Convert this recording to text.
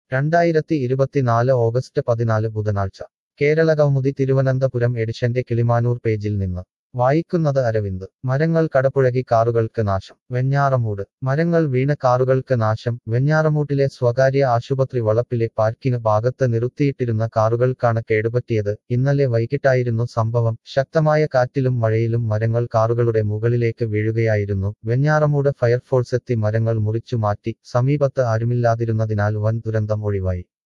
രണ്ടായിരത്തി ഇരുപത്തിനാല് ഓഗസ്റ്റ് പതിനാല് ബുധനാഴ്ച കേരളകൗമുദി തിരുവനന്തപുരം എഡിഷന്റെ കിളിമാനൂർ പേജിൽ നിന്ന് വായിക്കുന്നത് അരവിന്ദ് മരങ്ങൾ കടപുഴകി കാറുകൾക്ക് നാശം വെഞ്ഞാറമൂട് മരങ്ങൾ വീണ കാറുകൾക്ക് നാശം വെഞ്ഞാറമൂട്ടിലെ സ്വകാര്യ ആശുപത്രി വളപ്പിലെ പാർക്കിന് ഭാഗത്ത് നിർത്തിയിട്ടിരുന്ന കാറുകൾക്കാണ് കേടുപറ്റിയത് ഇന്നലെ വൈകിട്ടായിരുന്നു സംഭവം ശക്തമായ കാറ്റിലും മഴയിലും മരങ്ങൾ കാറുകളുടെ മുകളിലേക്ക് വീഴുകയായിരുന്നു വെഞ്ഞാറമൂട് ഫയർഫോഴ്സെത്തി മരങ്ങൾ മുറിച്ചു മാറ്റി സമീപത്ത് ആരുമില്ലാതിരുന്നതിനാൽ വൻ ദുരന്തം ഒഴിവായി